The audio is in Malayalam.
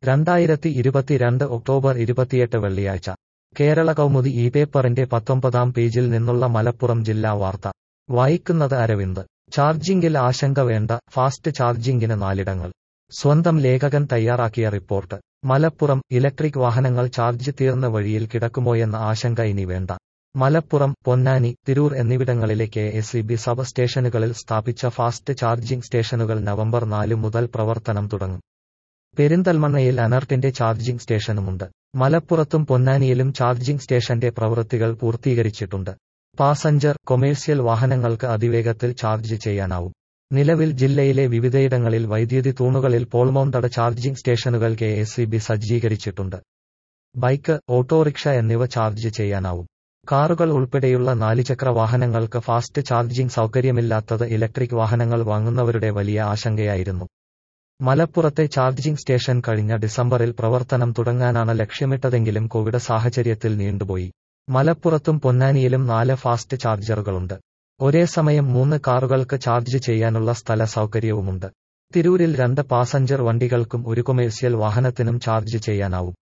രണ്ടായിരത്തി ഇരുപത്തിരണ്ട് ഒക്ടോബർ ഇരുപത്തിയെട്ട് വെള്ളിയാഴ്ച കേരള കൗമുദി ഈ പേപ്പറിന്റെ പത്തൊമ്പതാം പേജിൽ നിന്നുള്ള മലപ്പുറം ജില്ലാ വാർത്ത വായിക്കുന്നത് അരവിന്ദ് ചാർജിംഗിൽ ആശങ്ക വേണ്ട ഫാസ്റ്റ് ചാർജിംഗിന് നാലിടങ്ങൾ സ്വന്തം ലേഖകൻ തയ്യാറാക്കിയ റിപ്പോർട്ട് മലപ്പുറം ഇലക്ട്രിക് വാഹനങ്ങൾ ചാർജ് തീർന്ന വഴിയിൽ കിടക്കുമോയെന്ന ആശങ്ക ഇനി വേണ്ട മലപ്പുറം പൊന്നാനി തിരൂർ എന്നിവിടങ്ങളിലെ K S E B sub സ്റ്റേഷനുകളിൽ സ്ഥാപിച്ച ഫാസ്റ്റ് ചാർജിംഗ് സ്റ്റേഷനുകൾ നവംബർ നാല് മുതൽ പ്രവർത്തനം തുടങ്ങും പെരിന്തൽമണ്ണയിൽ അനർട്ടിന്റെ ചാർജിംഗ് സ്റ്റേഷനുമുണ്ട് മലപ്പുറത്തും പൊന്നാനിയിലും ചാർജിംഗ് സ്റ്റേഷന്റെ പ്രവൃത്തികൾ പൂർത്തീകരിച്ചിട്ടുണ്ട് പാസഞ്ചർ കൊമേഴ്സ്യൽ വാഹനങ്ങൾക്ക് അതിവേഗത്തിൽ ചാർജ് ചെയ്യാനാവും നിലവിൽ ജില്ലയിലെ വിവിധയിടങ്ങളിൽ വൈദ്യുതി തൂണുകളിൽ പോൾമൗണ്ടഡ് ചാർജിംഗ് സ്റ്റേഷനുകൾ കെ എസ് ഇ ബി സജ്ജീകരിച്ചിട്ടുണ്ട് ബൈക്ക് ഓട്ടോറിക്ഷ എന്നിവ ചാർജ് ചെയ്യാനാവും കാറുകൾ ഉൾപ്പെടെയുള്ള നാലുചക്ര വാഹനങ്ങൾക്ക് ഫാസ്റ്റ് ചാർജിംഗ് സൗകര്യമില്ലാത്തത് ഇലക്ട്രിക് വാഹനങ്ങൾ വാങ്ങുന്നവരുടെ വലിയ ആശങ്കയായിരുന്നു മലപ്പുറത്തെ ചാർജിംഗ് സ്റ്റേഷൻ കഴിഞ്ഞ ഡിസംബറിൽ പ്രവർത്തനം തുടങ്ങാനാണ് ലക്ഷ്യമിട്ടതെങ്കിലും കോവിഡ് സാഹചര്യത്തിൽ നീണ്ടുപോയി മലപ്പുറത്തും പൊന്നാനിയിലും നാല് ഫാസ്റ്റ് ചാർജറുകളുണ്ട് ഒരേ സമയം മൂന്ന് കാറുകൾക്ക് ചാർജ് ചെയ്യാനുള്ള സ്ഥല സൗകര്യവുമുണ്ട് തിരൂരിൽ രണ്ട് പാസഞ്ചർ വണ്ടികൾക്കും ഒരു കൊമേഴ്സ്യൽ വാഹനത്തിനും ചാർജ് ചെയ്യാനാവും